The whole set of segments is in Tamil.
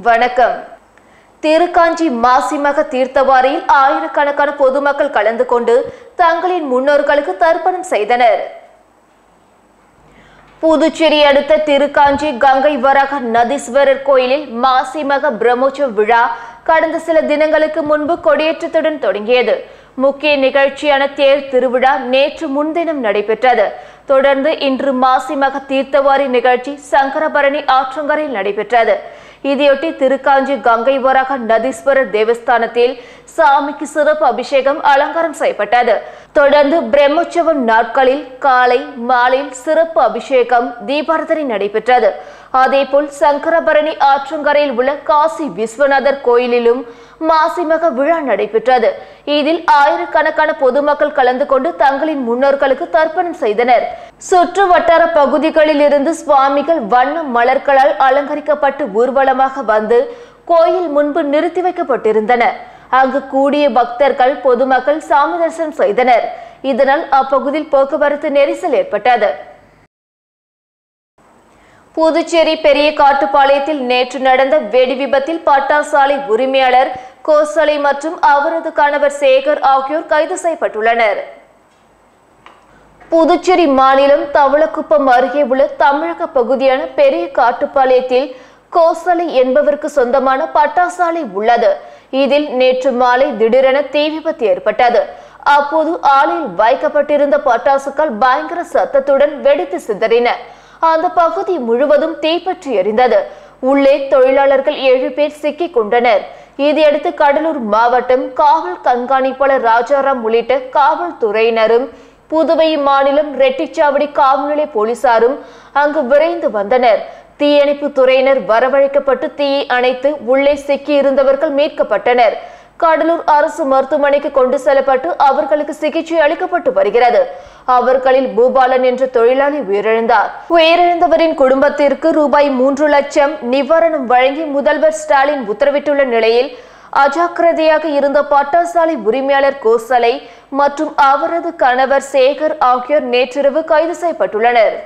வணக்கம் திருக்காஞ்சி மாசிமக தீர்த்தவாரியில் ஆயிரக்கணக்கான பொதுமக்கள் கலந்து கொண்டு தங்களின் முன்னோர்களுக்கு தர்ப்பணம் செய்தனர் புதுச்சேரி அடுத்த திருக்காஞ்சி கங்கை வரக நதீஸ்வரர் கோயிலில் மாசிமக பிரம்மோற்சவ விழா கடந்த சில தினங்களுக்கு முன்பு கொடியேற்றத்துடன் தொடங்கியது முக்கிய நிகழ்ச்சியான தேர் திருவிழா நேற்று முன்தினம் நடைபெற்றது தொடர்ந்து இன்று மாசிமக தீர்த்தவாரி நிகழ்ச்சி சங்கரபரணி ஆற்றங்கரையில் நடைபெற்றது இதையொட்டி திருக்காஞ்சி கங்கை வரக நதீஸ்வரர் தேவஸ்தானத்தில் சாமிக்கு சிறப்பு அபிஷேகம் அலங்காரம் செய்யப்பட்டது தொடர்ந்து பிரம்மோற்சவம் நாட்களில் காலை மாலையில் சிறப்பு அபிஷேகம் தீபாரதனை நடைபெற்றது அதேபோல் சங்கரபரணி ஆற்றங்கரையில் உள்ள காசி விஸ்வநாதர் கோயிலிலும் மாசிமக விழா நடைபெற்றது இதில் ஆயிரக்கணக்கான பொதுமக்கள் கலந்து கொண்டு தங்களின் முன்னோர்களுக்கு தர்ப்பணம் செய்தனர் சுற்று வட்டார பகுதிகளில் இருந்து சுவாமிகள் வண்ண மலர்களால் அலங்கரிக்கப்பட்டு ஊர்வலமாக வந்து கோயில் முன்பு நிறுத்தி வைக்கப்பட்டிருந்தன அங்கு கூடிய பக்தர்கள் பொதுமக்கள் சாமி தரிசனம் செய்தனர் இதனால் அப்பகுதியில் போக்குவரத்து நெரிசல் ஏற்பட்டது புதுச்சேரி பெரிய காட்டுப்பாளையத்தில் நேற்று நடந்த வெடி விபத்தில் பட்டாசாலை உரிமையாளர் கோசலை மற்றும் அவரது கணவர் சேகர் ஆகியோர் கைது செய்யப்பட்டுள்ளனர் புதுச்சேரி மாநிலம் தவளக்குப்பம் அருகே உள்ள தமிழக பகுதியான பெரிய காட்டுப்பாளையத்தில் கோசலை என்பவருக்கு சொந்தமான பட்டாசாலை உள்ளது இதில் நேற்று மாலை திடீரென தீ விபத்து ஏற்பட்டது அப்போது ஆலையில் வைக்கப்பட்டிருந்த பட்டாசுகள் பயங்கர சத்தத்துடன் வெடித்து சிதறின அந்த பகுதி முழுவதும் தீப்பற்றி எரிந்தது உள்ளே தொழிலாளர்கள் ஏழு பேர் சிக்கிக் கொண்டனர் இதையடுத்து கடலூர் மாவட்டம் காவல் கண்காணிப்பாளர் ராஜாராம் உள்ளிட்ட காவல்துறையினரும் புதுவை மாநிலம் ரெட்டிச்சாவடி காவல் நிலைய போலீசாரும் அங்கு விரைந்து வந்தனர் தீயணைப்பு துறையினர் வரவழைக்கப்பட்டு தீயை அணைத்து உள்ளே சிக்கி இருந்தவர்கள் மீட்கப்பட்டனர் கடலூர் அரசு மருத்துவமனைக்கு கொண்டு செல்லப்பட்டு அவர்களுக்கு சிகிச்சை அளிக்கப்பட்டு வருகிறது அவர்களில் பூபாலன் என்ற தொழிலாளி உயிரிழந்தார் உயிரிழந்தவரின் குடும்பத்திற்கு ரூபாய் மூன்று லட்சம் நிவாரணம் வழங்கி முதல்வர் ஸ்டாலின் உத்தரவிட்டுள்ள நிலையில் அஜாக்கிரதையாக இருந்த பட்டாசாலை உரிமையாளர் கோசலை மற்றும் அவரது கணவர் சேகர் ஆகியோர் நேற்றிரவு கைது செய்யப்பட்டுள்ளனர்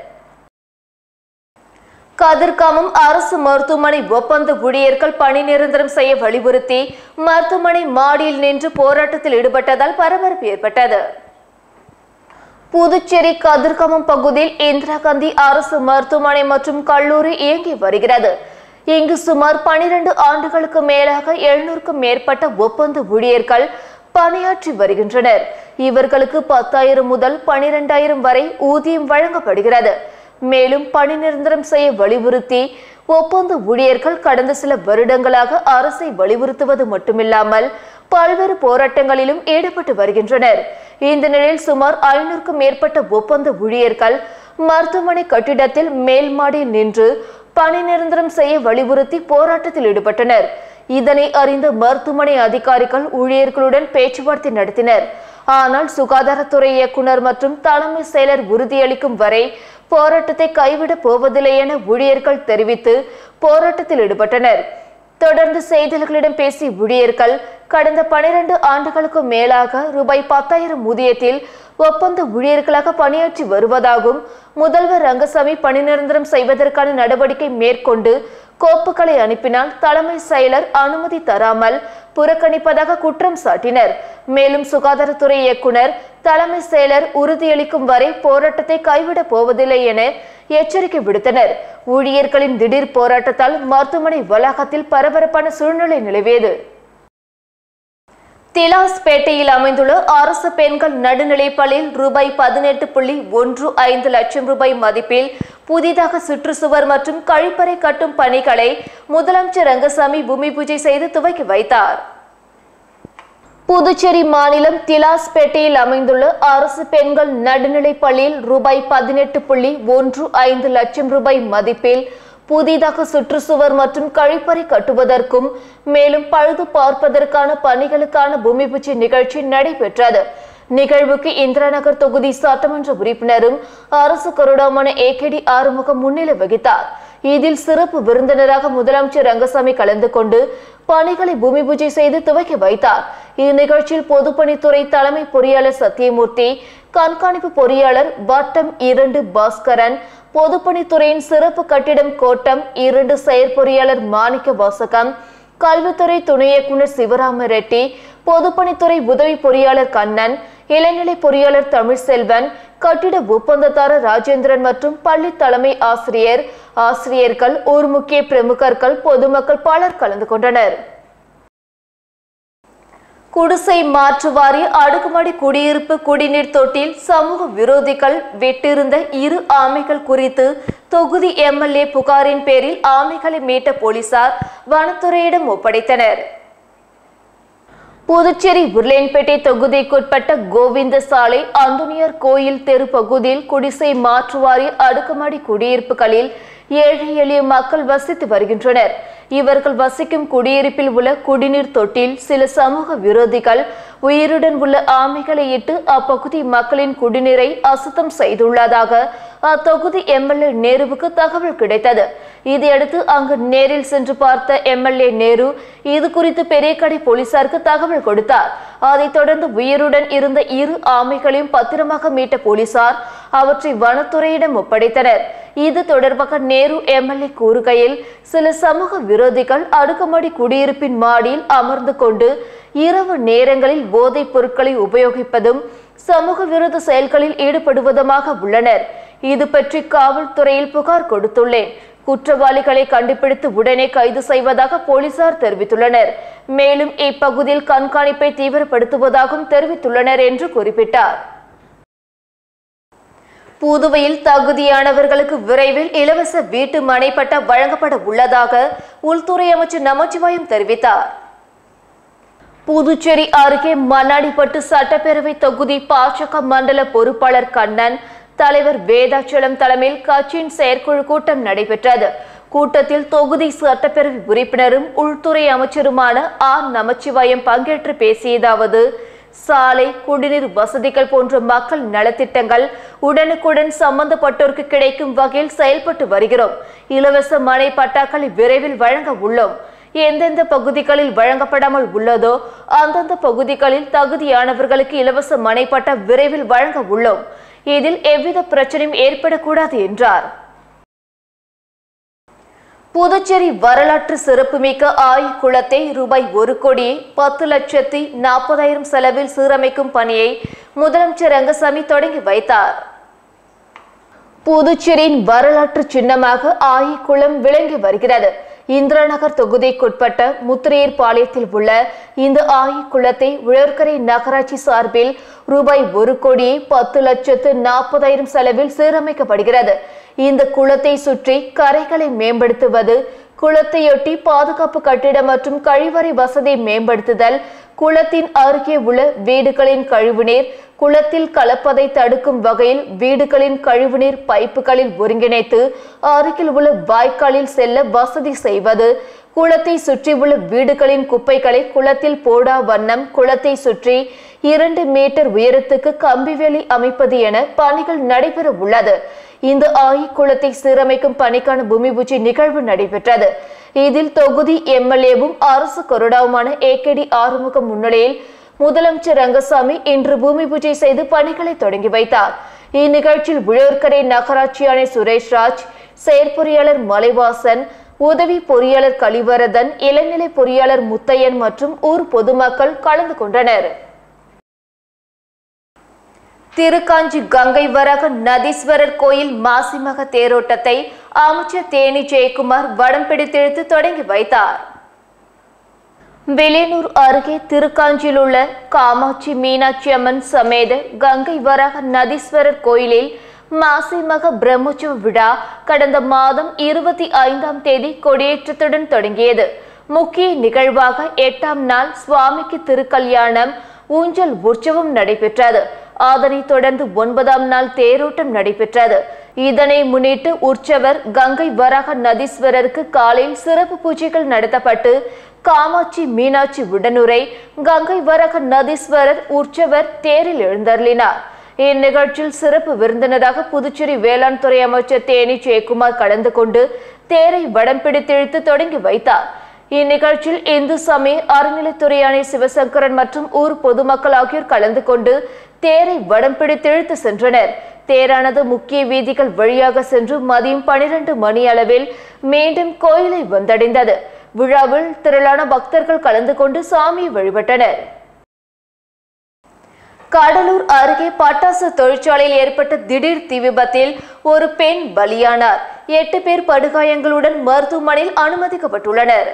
கதிர்காமம் அரசு மருத்துவமனை ஒப்பந்த ஊழியர்கள் பணி நிரந்தரம் செய்ய வலியுறுத்தி மருத்துவமனை மாடியில் நின்று போராட்டத்தில் ஈடுபட்டதால் பரபரப்பு ஏற்பட்டது புதுச்சேரி கதிர்காமம் பகுதியில் இந்திரா காந்தி அரசு மருத்துவமனை மற்றும் கல்லூரி இயங்கி வருகிறது இங்கு சுமார் பனிரெண்டு ஆண்டுகளுக்கு மேலாக எழுநூறுக்கும் மேற்பட்ட ஒப்பந்த ஊழியர்கள் பணியாற்றி வருகின்றனர் இவர்களுக்கு பத்தாயிரம் முதல் பனிரெண்டாயிரம் வரை ஊதியம் வழங்கப்படுகிறது மேலும் பணி நிரந்தரம் செய்ய வலியுறுத்தி ஒப்பந்த ஊழியர்கள் கடந்த சில வருடங்களாக அரசை வலியுறுத்துவது மட்டுமில்லாமல் பல்வேறு போராட்டங்களிலும் ஈடுபட்டு வருகின்றனர் இந்த நிலையில் சுமார் ஐநூறுக்கும் மேற்பட்ட ஒப்பந்த ஊழியர்கள் மருத்துவமனை கட்டிடத்தில் மேல் மாடியில் நின்று பணி நிரந்தரம் செய்ய வலியுறுத்தி போராட்டத்தில் ஈடுபட்டனர் இதனை அறிந்த மருத்துவமனை அதிகாரிகள் ஊழியர்களுடன் பேச்சுவார்த்தை நடத்தினர் ஆனால் சுகாதாரத்துறை இயக்குனர் மற்றும் தலைமை செயலர் உறுதியளிக்கும் வரை போராட்டத்தை கைவிடப் போவதில்லை என ஊழியர்கள் தெரிவித்து போராட்டத்தில் ஈடுபட்டனர் தொடர்ந்து செய்தியாளர்களிடம் பேசிய ஊழியர்கள் கடந்த பனிரெண்டு ஆண்டுகளுக்கு மேலாக ரூபாய் பத்தாயிரம் ஊதியத்தில் ஒப்பந்த ஊழியர்களாக பணியாற்றி வருவதாகவும் முதல்வர் ரங்கசாமி பணி நிரந்தரம் செய்வதற்கான நடவடிக்கை மேற்கொண்டு கோப்புகளை அனுப்பினால் தலைமை செயலர் அனுமதி தராமல் புறக்கணிப்பதாக குற்றம் சாட்டினர் மேலும் சுகாதாரத்துறை இயக்குனர் தலைமை செயலர் உறுதியளிக்கும் வரை போராட்டத்தை கைவிடப் போவதில்லை என எச்சரிக்கை விடுத்தனர் ஊழியர்களின் திடீர் போராட்டத்தால் மருத்துவமனை வளாகத்தில் பரபரப்பான சூழ்நிலை நிலவியது திலாஸ்பேட்டையில் அமைந்துள்ள அரசு பெண்கள் நடுநிலைப்பள்ளியில் ரூபாய் பதினெட்டு புள்ளி ஒன்று ஐந்து லட்சம் ரூபாய் மதிப்பில் புதிதாக சுற்றுச்சுவர் மற்றும் கழிப்பறை கட்டும் பணிகளை முதலமைச்சர் ரங்கசாமி பூமி பூஜை செய்து துவக்கி வைத்தார் புதுச்சேரி மாநிலம் திலாஸ்பேட்டையில் அமைந்துள்ள அரசு பெண்கள் நடுநிலைப் பள்ளியில் ரூபாய் பதினெட்டு புள்ளி ஒன்று ஐந்து லட்சம் ரூபாய் மதிப்பில் புதிதாக சுற்றுச்சுவர் மற்றும் கழிப்பறை கட்டுவதற்கும் மேலும் பழுது பார்ப்பதற்கான பணிகளுக்கான பூமி பூஜை நிகழ்ச்சி நடைபெற்றது நிகழ்வுக்கு இந்திராநகர் தொகுதி சட்டமன்ற உறுப்பினரும் அரசு கருடாமான ஏகேடி ஆறுமுகம் முன்னிலை வகித்தார் இதில் சிறப்பு விருந்தினராக முதலமைச்சர் ரங்கசாமி கலந்து கொண்டு பணிகளை பூமி பூஜை செய்து துவக்கி வைத்தார் இந்நிகழ்ச்சியில் பொதுப்பணித்துறை தலைமை பொறியாளர் சத்தியமூர்த்தி கண்காணிப்பு பொறியாளர் வட்டம் இரண்டு பாஸ்கரன் பொதுப்பணித்துறையின் சிறப்பு கட்டிடம் கோட்டம் இரண்டு செயற்பொறியாளர் மாணிக்க வாசகம் கல்வித்துறை துணை இயக்குநர் சிவராம ரெட்டி பொதுப்பணித்துறை உதவி பொறியாளர் கண்ணன் இளநிலை பொறியாளர் தமிழ்செல்வன் கட்டிட ஒப்பந்ததாரர் ராஜேந்திரன் மற்றும் பள்ளி தலைமை ஆசிரியர் ஆசிரியர்கள் ஊர் முக்கிய பிரமுகர்கள் பொதுமக்கள் பலர் கலந்து கொண்டனர் குடிசை மாற்று வாரிய அடுக்குமாடி குடியிருப்பு குடிநீர் தொட்டியில் சமூக விரோதிகள் வெட்டிருந்த இரு ஆமைகள் குறித்து தொகுதி எம்எல்ஏ புகாரின் பேரில் ஆமைகளை மீட்ட போலீசார் வனத்துறையிடம் ஒப்படைத்தனர் புதுச்சேரி உருளையன்பேட்டை தொகுதிக்குட்பட்ட கோவிந்த சாலை அந்தோனியார் கோயில் தெரு பகுதியில் குடிசை மாற்று வாரிய அடுக்குமாடி குடியிருப்புகளில் ஏழை எளிய மக்கள் வசித்து வருகின்றனர் இவர்கள் வசிக்கும் குடியிருப்பில் உள்ள குடிநீர் தொட்டில் சில சமூக விரோதிகள் உயிருடன் உள்ள ஆமைகளை இட்டு அப்பகுதி மக்களின் குடிநீரை அசுத்தம் செய்துள்ளதாக அத்தொகுதி எம்எல்ஏ நேருவுக்கு தகவல் கிடைத்தது இதையடுத்து அங்கு நேரில் சென்று பார்த்த எம்எல்ஏ நேரு இது குறித்து பெரியக்கடை போலீசாருக்கு தகவல் கொடுத்தார் அதைத் தொடர்ந்து உயிருடன் இருந்த இரு ஆமைகளையும் பத்திரமாக மீட்ட போலீசார் அவற்றை வனத்துறையிடம் ஒப்படைத்தனர் இது தொடர்பாக நேரு எம்எல்ஏ கூறுகையில் சில சமூக விரோதிகள் அடுக்குமாடி குடியிருப்பின் மாடியில் அமர்ந்து கொண்டு இரவு நேரங்களில் போதைப் பொருட்களை உபயோகிப்பதும் சமூக விரோத செயல்களில் ஈடுபடுவதுமாக உள்ளனர் இது பற்றி காவல்துறையில் புகார் கொடுத்துள்ளேன் குற்றவாளிகளை கண்டுபிடித்து உடனே கைது செய்வதாக போலீசார் தெரிவித்துள்ளனர் மேலும் இப்பகுதியில் கண்காணிப்பை தீவிரப்படுத்துவதாகவும் தெரிவித்துள்ளனர் என்று குறிப்பிட்டார் புதுவையில் தகுதியானவர்களுக்கு விரைவில் இலவச வீட்டு மனை பட்டா வழங்கப்பட உள்ளதாக உள்துறை அமைச்சர் நமச்சிவாயம் தெரிவித்தார் புதுச்சேரி அருகே மண்ணாடிப்பட்டு சட்டப்பேரவை தொகுதி பாஜக மண்டல பொறுப்பாளர் கண்ணன் தலைவர் வேதாச்சலம் தலைமையில் கட்சியின் செயற்குழு கூட்டம் நடைபெற்றது கூட்டத்தில் தொகுதி சட்டப்பேரவை உறுப்பினரும் உள்துறை அமைச்சருமான ஆர் நமச்சிவாயம் பங்கேற்று பேசியதாவது சாலை குடிநீர் வசதிகள் போன்ற மக்கள் நலத்திட்டங்கள் உடனுக்குடன் சம்பந்தப்பட்டோருக்கு கிடைக்கும் வகையில் செயல்பட்டு வருகிறோம் இலவச மனை பட்டாக்களை விரைவில் வழங்க உள்ளோம் எந்தெந்த பகுதிகளில் வழங்கப்படாமல் உள்ளதோ அந்தந்த பகுதிகளில் தகுதியானவர்களுக்கு இலவச மனை பட்டா விரைவில் வழங்க உள்ளோம் இதில் எவ்வித பிரச்சனையும் ஏற்படக்கூடாது என்றார் புதுச்சேரி வரலாற்று சிறப்புமிக்க ஆய் குளத்தை ரூபாய் ஒரு கோடியே பத்து லட்சத்தி நாற்பதாயிரம் செலவில் சீரமைக்கும் பணியை முதலமைச்சர் ரங்கசாமி தொடங்கி வைத்தார் புதுச்சேரியின் வரலாற்று சின்னமாக ஆயிக்குளம் விளங்கி வருகிறது இந்திராநகர் தொகுதிக்குட்பட்ட முத்திரையர் பாளையத்தில் உள்ள இந்த ஆயிக்குளத்தை உழற்கரை நகராட்சி சார்பில் ரூபாய் ஒரு கோடியே பத்து லட்சத்து நாற்பதாயிரம் செலவில் சீரமைக்கப்படுகிறது இந்த குளத்தை சுற்றி கரைகளை மேம்படுத்துவது குளத்தையொட்டி பாதுகாப்பு கட்டிடம் மற்றும் கழிவறை வசதி மேம்படுத்துதல் குளத்தின் அருகே உள்ள வீடுகளின் கழிவுநீர் குளத்தில் கலப்பதை தடுக்கும் வகையில் வீடுகளின் கழிவுநீர் பைப்புகளில் ஒருங்கிணைத்து அருகில் உள்ள வாய்க்காலில் செல்ல வசதி செய்வது குளத்தை சுற்றியுள்ள வீடுகளின் குப்பைகளை குளத்தில் போடா வண்ணம் குளத்தை சுற்றி இரண்டு மீட்டர் உயரத்துக்கு கம்பிவேலி அமைப்பது என பணிகள் நடைபெற உள்ளது இந்த ஆயி குளத்தை சீரமைக்கும் பணிக்கான பூமி பூஜை நிகழ்வு நடைபெற்றது இதில் தொகுதி எம்எல்ஏவும் அரசு கொறடாவுமான ஏகேடி ஆறுமுகம் முன்னிலையில் முதலமைச்சர் ரங்கசாமி இன்று பூமி பூஜை செய்து பணிகளை தொடங்கி வைத்தார் இந்நிகழ்ச்சியில் விழூர்கரை நகராட்சி ஆணை சுரேஷ்ராஜ் செயற்பொறியாளர் மலைவாசன் உதவி பொறியாளர் கலிவரதன் இளநிலை பொறியாளர் முத்தையன் மற்றும் ஊர் பொதுமக்கள் கலந்து கொண்டனர் திருக்காஞ்சி கங்கை வரக நதீஸ்வரர் கோயில் மாசிமக தேரோட்டத்தை அமைச்சர் தேனி ஜெயக்குமார் வடம் பிடித்தெழுத்து தொடங்கி வைத்தார் வில்லியனூர் அருகே திருக்காஞ்சியில் உள்ள காமாட்சி மீனாட்சி அம்மன் சமேத கங்கை வரக நதீஸ்வரர் கோயிலில் மாசிமக பிரம்மோற்சவ விழா கடந்த மாதம் இருபத்தி ஐந்தாம் தேதி கொடியேற்றத்துடன் தொடங்கியது முக்கிய நிகழ்வாக எட்டாம் நாள் சுவாமிக்கு திருக்கல்யாணம் ஊஞ்சல் உற்சவம் நடைபெற்றது அதனைத் தொடர்ந்து ஒன்பதாம் நாள் தேரோட்டம் நடைபெற்றது இதனை முன்னிட்டு உற்சவர் கங்கை வராக நதீஸ்வரருக்கு காலையில் சிறப்பு பூஜைகள் நடத்தப்பட்டு காமாட்சி மீனாட்சி உடனுரை கங்கை வரக நதீஸ்வரர் உற்சவர் தேரில் எழுந்தருளினார் இந்நிகழ்ச்சியில் சிறப்பு விருந்தினராக புதுச்சேரி வேளாண் துறை அமைச்சர் தேனி ஜெயக்குமார் கலந்து கொண்டு தேரை வடம் பிடித்திழுத்து தொடங்கி வைத்தார் இந்நிகழ்ச்சியில் இந்து சமய அறநிலைத்துறை ஆணை சிவசங்கரன் மற்றும் ஊர் பொதுமக்கள் ஆகியோர் கலந்து கொண்டு தேரை வடம் பிடித்திழுத்து சென்றனர் தேரானது முக்கிய வீதிகள் வழியாக சென்று மதியம் பனிரெண்டு மணி அளவில் மீண்டும் கோயிலை வந்தடைந்தது விழாவில் திரளான பக்தர்கள் கலந்து கொண்டு சாமியை வழிபட்டனர் கடலூர் அருகே பட்டாசு தொழிற்சாலையில் ஏற்பட்ட திடீர் தீ விபத்தில் ஒரு பெண் பலியானார் எட்டு பேர் படுகாயங்களுடன் மருத்துவமனையில் அனுமதிக்கப்பட்டுள்ளனர்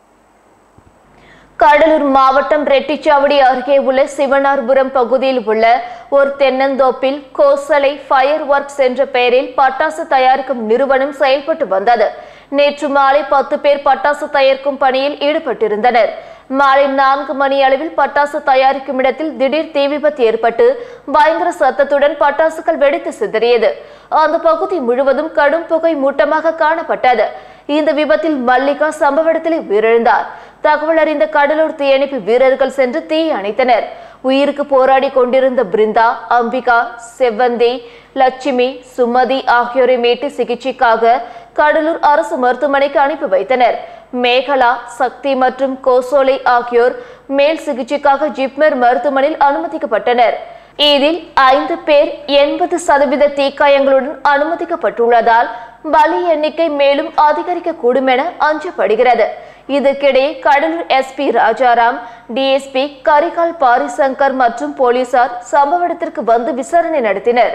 கடலூர் மாவட்டம் ரெட்டிச்சாவடி அருகே உள்ள சிவனார்புரம் பகுதியில் உள்ள ஒரு தென்னந்தோப்பில் கோசலை ஃபயர் ஒர்க்ஸ் என்ற பெயரில் பட்டாசு தயாரிக்கும் நிறுவனம் செயல்பட்டு வந்தது நேற்று மாலை பத்து பேர் பட்டாசு தயாரிக்கும் பணியில் ஈடுபட்டிருந்தனர் மாலை நான்கு மணி அளவில் பட்டாசு தயாரிக்கும் இடத்தில் திடீர் தீ விபத்து ஏற்பட்டு பயங்கர சத்தத்துடன் பட்டாசுகள் வெடித்து சிதறியது அந்த பகுதி முழுவதும் கடும் புகை மூட்டமாக காணப்பட்டது இந்த விபத்தில் மல்லிகா சம்பவ இடத்திலே உயிரிழந்தார் தகவல் அறிந்த கடலூர் தீயணைப்பு வீரர்கள் சென்று தீ அணைத்தனர் உயிருக்கு போராடி கொண்டிருந்த பிருந்தா அம்பிகா செவ்வந்தி லட்சுமி சுமதி ஆகியோரை மீட்டு சிகிச்சைக்காக கடலூர் அரசு மருத்துவமனைக்கு அனுப்பி வைத்தனர் மேகலா சக்தி மற்றும் கோசோலை ஆகியோர் மேல் சிகிச்சைக்காக ஜிப்மர் மருத்துவமனையில் அனுமதிக்கப்பட்டனர் இதில் ஐந்து பேர் எண்பது சதவீத தீக்காயங்களுடன் அனுமதிக்கப்பட்டுள்ளதால் பலி எண்ணிக்கை மேலும் அதிகரிக்க கூடும் என அஞ்சப்படுகிறது இதற்கிடையே கடலூர் எஸ்பி ராஜாராம் டிஎஸ்பி கரிகால் பாரிசங்கர் மற்றும் போலீசார் சம்பவ இடத்திற்கு வந்து விசாரணை நடத்தினர்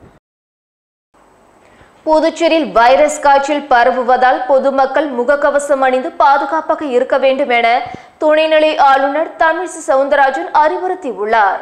புதுச்சேரியில் வைரஸ் காய்ச்சல் பரவுவதால் பொதுமக்கள் முகக்கவசம் அணிந்து பாதுகாப்பாக இருக்க வேண்டும் என துணைநிலை ஆளுநர் தமிழிசை சவுந்தரராஜன் அறிவுறுத்தியுள்ளார்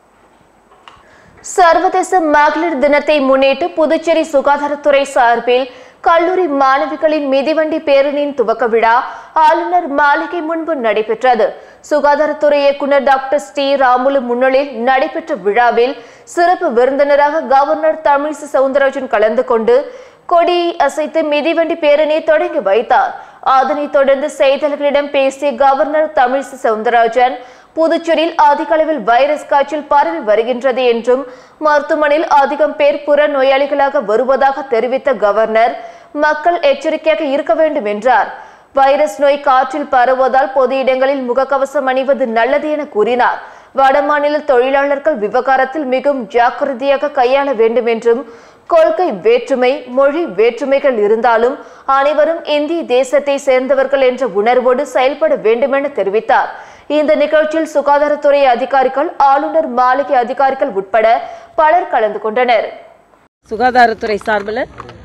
சர்வதேச மகளிர் தினத்தை முன்னிட்டு புதுச்சேரி சுகாதாரத்துறை சார்பில் கல்லூரி மாணவிகளின் மிதிவண்டி பேரணியின் துவக்க விழா ஆளுநர் மாளிகை முன்பு நடைபெற்றது சுகாதாரத்துறை இயக்குநர் டாக்டர் ஸ்ரீ ராமுலு முன்னிலையில் நடைபெற்ற விழாவில் சிறப்பு விருந்தினராக கவர்னர் தமிழிசை சவுந்தரராஜன் கலந்து கொண்டு கொடியை அசைத்து மிதிவண்டி பேரணியை தொடங்கி வைத்தார் அதனைத் தொடர்ந்து செய்தியாளர்களிடம் பேசிய கவர்னர் தமிழிசை சவுந்தரராஜன் புதுச்சேரியில் அதிக அளவில் வைரஸ் காய்ச்சல் பரவி வருகின்றது என்றும் மருத்துவமனையில் அதிகம் பேர் புற நோயாளிகளாக வருவதாக தெரிவித்த கவர்னர் மக்கள் எச்சரிக்கையாக இருக்க வேண்டும் என்றார் வைரஸ் நோய் காற்றில் பரவுவதால் பொது இடங்களில் முகக்கவசம் அணிவது நல்லது என கூறினார் வடமாநில தொழிலாளர்கள் விவகாரத்தில் மிகவும் ஜாக்கிரதையாக கையாள வேண்டும் என்றும் கொள்கை வேற்றுமை மொழி வேற்றுமைகள் இருந்தாலும் அனைவரும் இந்திய தேசத்தை சேர்ந்தவர்கள் என்ற உணர்வோடு செயல்பட வேண்டும் என தெரிவித்தார் இந்த நிகழ்ச்சியில் சுகாதாரத்துறை அதிகாரிகள் ஆளுநர் மாளிகை அதிகாரிகள் உட்பட பலர் கலந்து கொண்டனர் சுகாதாரத்துறை சார்பில்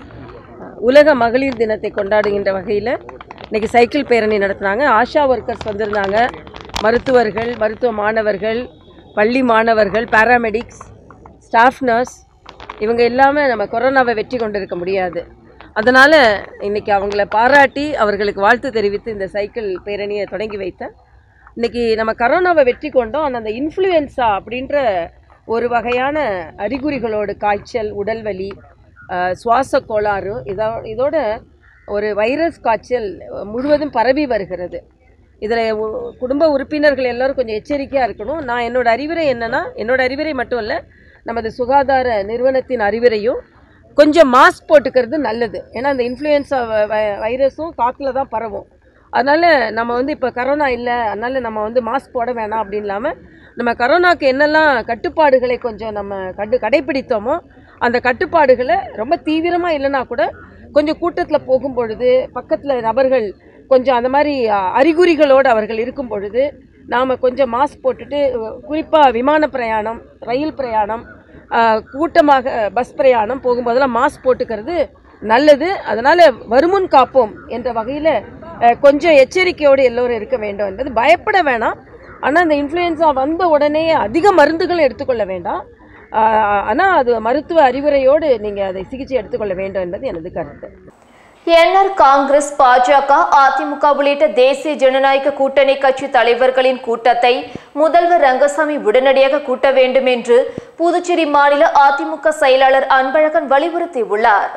உலக மகளிர் தினத்தை கொண்டாடுகின்ற வகையில் இன்னைக்கு சைக்கிள் பேரணி நடத்துனாங்க ஆஷா ஒர்க்கர்ஸ் வந்திருந்தாங்க மருத்துவர்கள் மருத்துவ மாணவர்கள் பள்ளி மாணவர்கள் பாராமெடிக்ஸ் ஸ்டாஃப் நர்ஸ் இவங்க இல்லாமல் நம்ம கொரோனாவை வெற்றி கொண்டிருக்க முடியாது அதனால் இன்னைக்கு அவங்கள பாராட்டி அவர்களுக்கு வாழ்த்து தெரிவித்து இந்த சைக்கிள் பேரணியை தொடங்கி வைத்தேன் இன்னைக்கு நம்ம கரோனாவை வெற்றி கொண்டோம் ஆனால் அந்த இன்ஃப்ளூயன்ஸா அப்படின்ற ஒரு வகையான அறிகுறிகளோடு காய்ச்சல் உடல்வலி அஹ், சுவாச கோளாறு இதோ இதோட ஒரு வைரஸ் காய்ச்சல் முழுவதும் பரவி வருகிறது இதில் குடும்ப உறுப்பினர்கள் எல்லாரும் கொஞ்சம் எச்சரிக்கையாக இருக்கணும் நான் என்னோட அறிவுரை என்னன்னா என்னோட அறிவுரை மட்டும் இல்லை நமது சுகாதார நிறுவனத்தின் அறிவுரையும் கொஞ்சம் மாஸ்க் போட்டுக்கிறது நல்லது ஏன்னா அந்த இன்ஃப்ளூயன்ஸா வைரஸும் காற்றுல தான் பரவும் அதனால் நம்ம வந்து இப்போ கரோனா இல்லை அதனால் நம்ம வந்து மாஸ்க் போட வேணாம் அப்படின்னு இல்லாமல் நம்ம கரோனாக்கு என்னெல்லாம் கட்டுப்பாடுகளை கொஞ்சம் நம்ம கண்டு கடைப்பிடித்தோமோ அந்த கட்டுப்பாடுகளை ரொம்ப தீவிரமாக இல்லைன்னா கூட கொஞ்சம் கூட்டத்தில் போகும் பொழுது பக்கத்தில் நபர்கள் கொஞ்சம் அந்த மாதிரி அ, அறிகுறிகளோடு அவர்கள் இருக்கும் பொழுது நாம் கொஞ்சம் மாஸ்க் போட்டுட்டு குறிப்பாக விமான பிரயாணம் ரயில் பிரயாணம் ஆ, கூட்டமாக பஸ் பிரயாணம் போகும்போதெல்லாம் மாஸ்க் போட்டுக்கிறது நல்லது அதனால் வருமுன் காப்போம் என்ற வகையில் கொஞ்சம் எச்சரிக்கையோடு எல்லோரும் இருக்க வேண்டும் என்பது பயப்பட வேணாம் ஆனால் அந்த இன்ஃப்ளூயன்ஸா வந்த உடனே அதிக மருந்துகள் எடுத்துக்கொள்ள வேண்டாம் ஆனால் அது மருத்துவ அறிவுரையோடு நீங்கள் அதை சிகிச்சை எடுத்துக்கொள்ள வேண்டும் என்பது எனது கருத்து என்ஆர் காங்கிரஸ் பாஜக அதிமுக உள்ளிட்ட தேசிய ஜனநாயக கூட்டணி கட்சி தலைவர்களின் கூட்டத்தை முதல்வர் ரங்கசாமி உடனடியாக கூட்ட வேண்டும் என்று புதுச்சேரி மாநில அதிமுக செயலாளர் அன்பழகன் வலியுறுத்தியுள்ளார்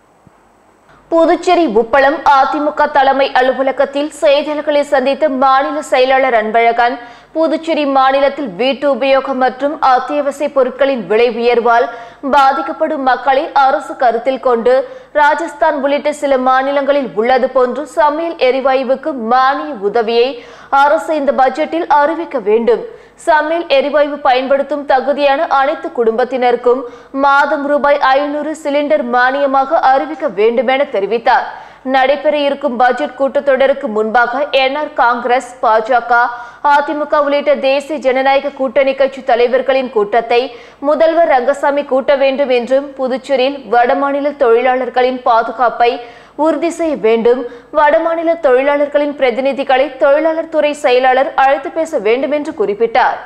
புதுச்சேரி உப்பளம் அதிமுக தலைமை அலுவலகத்தில் செய்தியாளர்களை சந்தித்த மாநில செயலாளர் அன்பழகன் புதுச்சேரி மாநிலத்தில் வீட்டு உபயோகம் மற்றும் அத்தியாவசிய பொருட்களின் விலை உயர்வால் பாதிக்கப்படும் மக்களை அரசு கருத்தில் கொண்டு ராஜஸ்தான் உள்ளிட்ட சில மாநிலங்களில் உள்ளது போன்று சமையல் எரிவாயுவுக்கு மானிய உதவியை அரசு இந்த பட்ஜெட்டில் அறிவிக்க வேண்டும் சமையல் எரிவாயு பயன்படுத்தும் தகுதியான அனைத்து குடும்பத்தினருக்கும் மாதம் ரூபாய் ஐநூறு சிலிண்டர் மானியமாக அறிவிக்க வேண்டும் என தெரிவித்தார் நடைபெற இருக்கும் பட்ஜெட் கூட்டத்தொடருக்கு முன்பாக என்ஆர் காங்கிரஸ் பாஜக அதிமுக உள்ளிட்ட தேசிய ஜனநாயக கூட்டணி கட்சி தலைவர்களின் கூட்டத்தை முதல்வர் ரங்கசாமி கூட்ட வேண்டும் என்றும் புதுச்சேரியில் வடமாநில தொழிலாளர்களின் பாதுகாப்பை உறுதி செய்ய வேண்டும் வடமாநில தொழிலாளர்களின் பிரதிநிதிகளை தொழிலாளர் துறை செயலாளர் அழைத்து பேச வேண்டும் என்று குறிப்பிட்டார்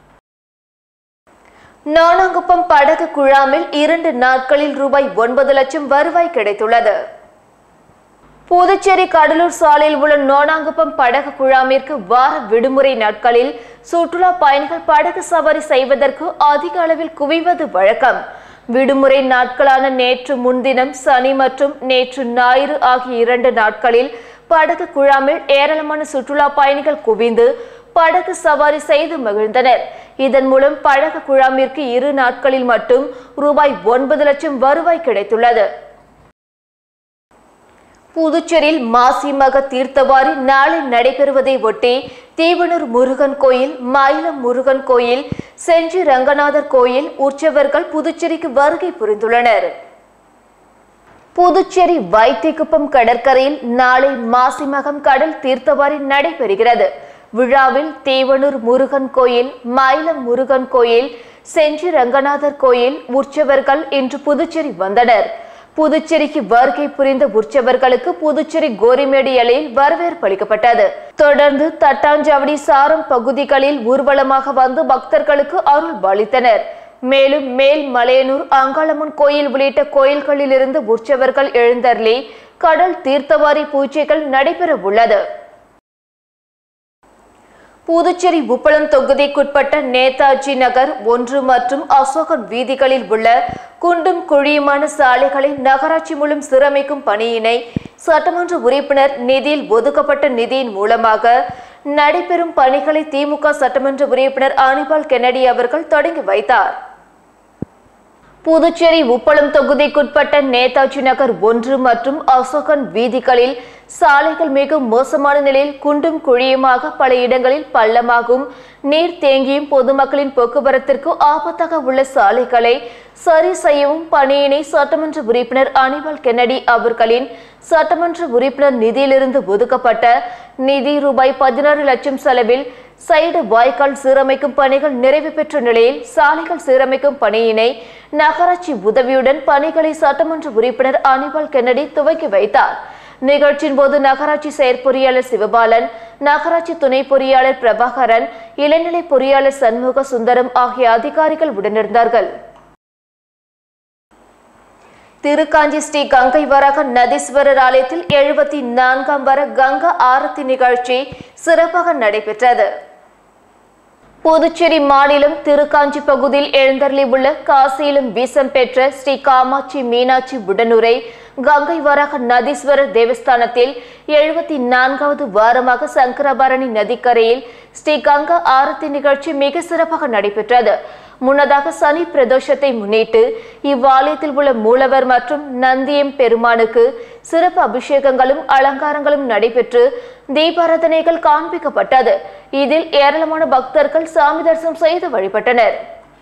நானாங்குப்பம் படகு குழாமில் இரண்டு நாட்களில் ரூபாய் ஒன்பது லட்சம் வருவாய் கிடைத்துள்ளது புதுச்சேரி கடலூர் சாலையில் உள்ள நோனாங்குப்பம் படகு குழாமிற்கு வார விடுமுறை நாட்களில் சுற்றுலா பயணிகள் படகு சவாரி செய்வதற்கு அதிக அளவில் குவிவது வழக்கம் விடுமுறை நாட்களான நேற்று முன்தினம் சனி மற்றும் நேற்று ஞாயிறு ஆகிய இரண்டு நாட்களில் படகு குழாமில் ஏராளமான சுற்றுலா பயணிகள் குவிந்து படகு சவாரி செய்து மகிழ்ந்தனர் இதன் மூலம் படகு குழாமிற்கு இரு நாட்களில் மட்டும் ரூபாய் ஒன்பது லட்சம் வருவாய் கிடைத்துள்ளது புதுச்சேரியில் மாசி மக தீர்த்தவாரி நாளை நடைபெறுவதை ஒட்டி தீவனூர் முருகன் கோயில் மயிலம் முருகன் கோயில் செஞ்சி ரங்கநாதர் கோயில் உற்சவர்கள் புதுச்சேரிக்கு வருகை புரிந்துள்ளனர் புதுச்சேரி வைத்திக்குப்பம் கடற்கரையில் நாளை மாசி மகம் கடல் தீர்த்தவாரி நடைபெறுகிறது விழாவில் தேவனூர் முருகன் கோயில் மயிலம் முருகன் கோயில் செஞ்சி ரங்கநாதர் கோயில் உற்சவர்கள் இன்று புதுச்சேரி வந்தனர் புதுச்சேரிக்கு வருகை புரிந்த உற்சவர்களுக்கு புதுச்சேரி கோரிமேடு எல்லையில் வரவேற்பு அளிக்கப்பட்டது தொடர்ந்து தட்டாஞ்சாவடி சாரம் பகுதிகளில் ஊர்வலமாக வந்து பக்தர்களுக்கு அருள் அளித்தனர் மேலும் மேல் மலையனூர் அங்காளம்மன் கோயில் உள்ளிட்ட கோயில்களிலிருந்து உற்சவர்கள் எழுந்தருளி கடல் தீர்த்தவாரி பூஜைகள் நடைபெற உள்ளது புதுச்சேரி உப்பளம் தொகுதிக்குட்பட்ட நேதாஜி நகர் ஒன்று மற்றும் அசோகன் வீதிகளில் உள்ள குண்டும் குழியுமான சாலைகளை நகராட்சி மூலம் சீரமைக்கும் பணியினை சட்டமன்ற உறுப்பினர் நிதியில் ஒதுக்கப்பட்ட நிதியின் மூலமாக நடைபெறும் பணிகளை திமுக சட்டமன்ற உறுப்பினர் அனிபால் கென்னடி அவர்கள் தொடங்கி வைத்தார் புதுச்சேரி உப்பளம் தொகுதிக்குட்பட்ட நேதாஜி நகர் ஒன்று மற்றும் அசோகன் வீதிகளில் சாலைகள் மிக மோசமான நிலையில் குண்டும் குழியுமாக பல இடங்களில் பள்ளமாகும் நீர் தேங்கியும் பொதுமக்களின் போக்குவரத்திற்கு ஆபத்தாக உள்ள சாலைகளை சரி செய்யவும் பணியினை சட்டமன்ற உறுப்பினர் அனிபால் கென்னடி அவர்களின் சட்டமன்ற உறுப்பினர் நிதியிலிருந்து ஒதுக்கப்பட்ட நிதி ரூபாய் பதினாறு லட்சம் செலவில் சைடு வாய்க்கால் சீரமைக்கும் பணிகள் நிறைவு பெற்ற நிலையில் சாலைகள் சீரமைக்கும் பணியினை நகராட்சி உதவியுடன் பணிகளை சட்டமன்ற உறுப்பினர் அனிபால் கென்னடி துவக்கி வைத்தார் நிகழ்ச்சியின் போது நகராட்சி செயற்பொறியாளர் சிவபாலன் நகராட்சி துணை பொறியாளர் பிரபாகரன் இளநிலை பொறியாளர் சண்முக சுந்தரம் ஆகிய அதிகாரிகள் உடனிருந்தார்கள் திருக்காஞ்சி ஸ்ரீ கங்கை வரக நதீஸ்வரர் ஆலயத்தில் எழுபத்தி நான்காம் வர கங்கா ஆரத்தி நிகழ்ச்சி சிறப்பாக நடைபெற்றது புதுச்சேரி மாநிலம் திருக்காஞ்சி பகுதியில் எழுந்தருளி உள்ள காசியிலும் வீசம் பெற்ற ஸ்ரீ காமாட்சி மீனாட்சி உடனுரை கங்கை வரக நதீஸ்வரர் தேவஸ்தானத்தில் எழுபத்தி நான்காவது வாரமாக சங்கரபரணி நதிக்கரையில் ஸ்ரீ கங்கா ஆரத்தி நிகழ்ச்சி மிக சிறப்பாக நடைபெற்றது முன்னதாக சனி பிரதோஷத்தை முன்னிட்டு இவ்வாலயத்தில் உள்ள மூலவர் மற்றும் நந்தியம் பெருமானுக்கு சிறப்பு அபிஷேகங்களும் அலங்காரங்களும் நடைபெற்று தீபாராதனைகள் காண்பிக்கப்பட்டது இதில் ஏராளமான பக்தர்கள் சாமி தரிசனம் செய்து வழிபட்டனர்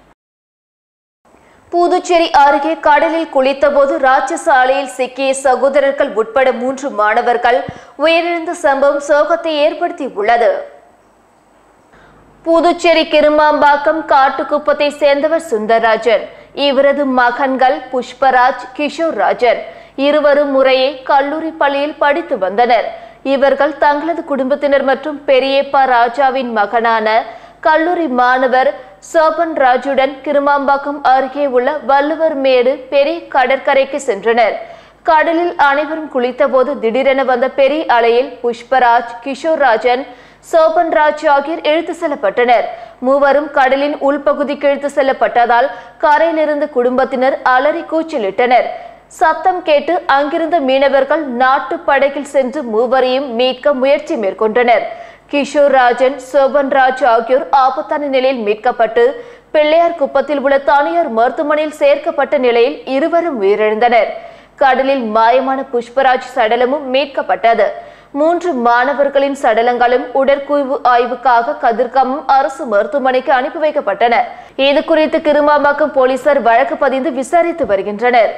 புதுச்சேரி அருகே கடலில் குளித்தபோது ராட்சசாலையில் சிக்கிய சகோதரர்கள் உட்பட மூன்று மாணவர்கள் உயிரிழந்த சம்பவம் சோகத்தை ஏற்படுத்தி உள்ளது புதுச்சேரி கிருமாம்பாக்கம் காட்டுக்குப்பத்தை சேர்ந்தவர் சுந்தரராஜன் இவரது மகன்கள் புஷ்பராஜ் கிஷோர் ராஜன் இருவரும் முறையே கல்லூரி பள்ளியில் படித்து வந்தனர் இவர்கள் தங்களது குடும்பத்தினர் மற்றும் பெரியப்பா ராஜாவின் மகனான கல்லூரி மாணவர் சோபன் ராஜுடன் கிருமாம்பாக்கம் அருகே உள்ள வள்ளுவர் மேடு பெரிய கடற்கரைக்கு சென்றனர் கடலில் அனைவரும் குளித்தபோது திடீரென வந்த பெரிய அலையில் புஷ்பராஜ் கிஷோர் ராஜன் சோபன் ராஜ் ஆகியோர் இழுத்து செல்லப்பட்டனர் மூவரும் கடலின் உள்பகுதிக்கு இழுத்து செல்லப்பட்டதால் கரையிலிருந்த குடும்பத்தினர் அலறி கூச்சலிட்டனர் சத்தம் கேட்டு அங்கிருந்த மீனவர்கள் நாட்டு படகில் சென்று மூவரையும் மீட்க முயற்சி மேற்கொண்டனர் கிஷோர் ராஜன் சோபன் ராஜ் ஆகியோர் ஆபத்தான நிலையில் மீட்கப்பட்டு பிள்ளையார் குப்பத்தில் உள்ள தனியார் மருத்துவமனையில் சேர்க்கப்பட்ட நிலையில் இருவரும் உயிரிழந்தனர் கடலில் மாயமான புஷ்பராஜ் சடலமும் மீட்கப்பட்டது மூன்று மாணவர்களின் சடலங்களும் உடற்குய்வு ஆய்வுக்காக கதிர்காமம் அரசு மருத்துவமனைக்கு அனுப்பி வைக்கப்பட்டன இது குறித்து கிருமாம்பாக்கம் போலீசார் வழக்கு பதிந்து விசாரித்து வருகின்றனர்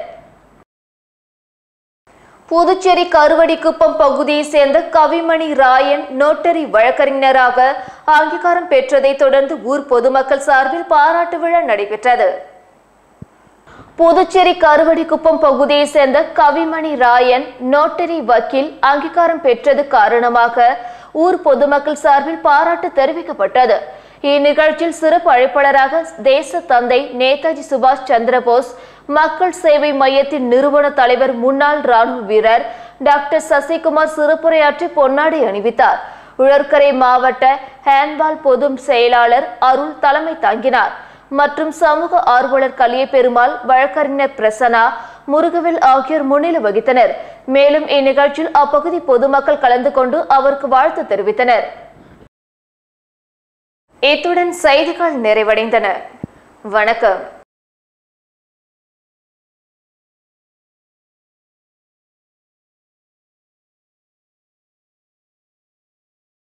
புதுச்சேரி கருவடிக்குப்பம் பகுதியைச் சேர்ந்த கவிமணி ராயன் நோட்டரி வழக்கறிஞராக அங்கீகாரம் பெற்றதை தொடர்ந்து ஊர் பொதுமக்கள் சார்பில் பாராட்டு விழா நடைபெற்றது புதுச்சேரி கருவடிக்குப்பம் பகுதியைச் சேர்ந்த கவிமணி ராயன் நோட்டரி வக்கீல் அங்கீகாரம் பெற்றது காரணமாக ஊர் பொதுமக்கள் சார்பில் பாராட்டு தெரிவிக்கப்பட்டது இந்நிகழ்ச்சியில் சிறப்பு அழைப்பாளராக தேச தந்தை நேதாஜி சுபாஷ் சந்திரபோஸ் மக்கள் சேவை மையத்தின் நிறுவன தலைவர் முன்னாள் ராணுவ வீரர் டாக்டர் சசிகுமார் சிறப்புரையாற்றி பொன்னாடை அணிவித்தார் உழற்கரை மாவட்ட ஹேண்ட்பால் பொது செயலாளர் அருள் தலைமை தாங்கினார் மற்றும் சமூக ஆர்வலர் கலிய பெருமாள் வழக்கறிஞர் பிரசன்னா முருகவேல் ஆகியோர் முன்னிலை வகித்தனர் மேலும் இந்நிகழ்ச்சியில் அப்பகுதி பொதுமக்கள் கலந்து கொண்டு அவருக்கு வாழ்த்து தெரிவித்தனர் இத்துடன் செய்திகள் நிறைவடைந்தன வணக்கம்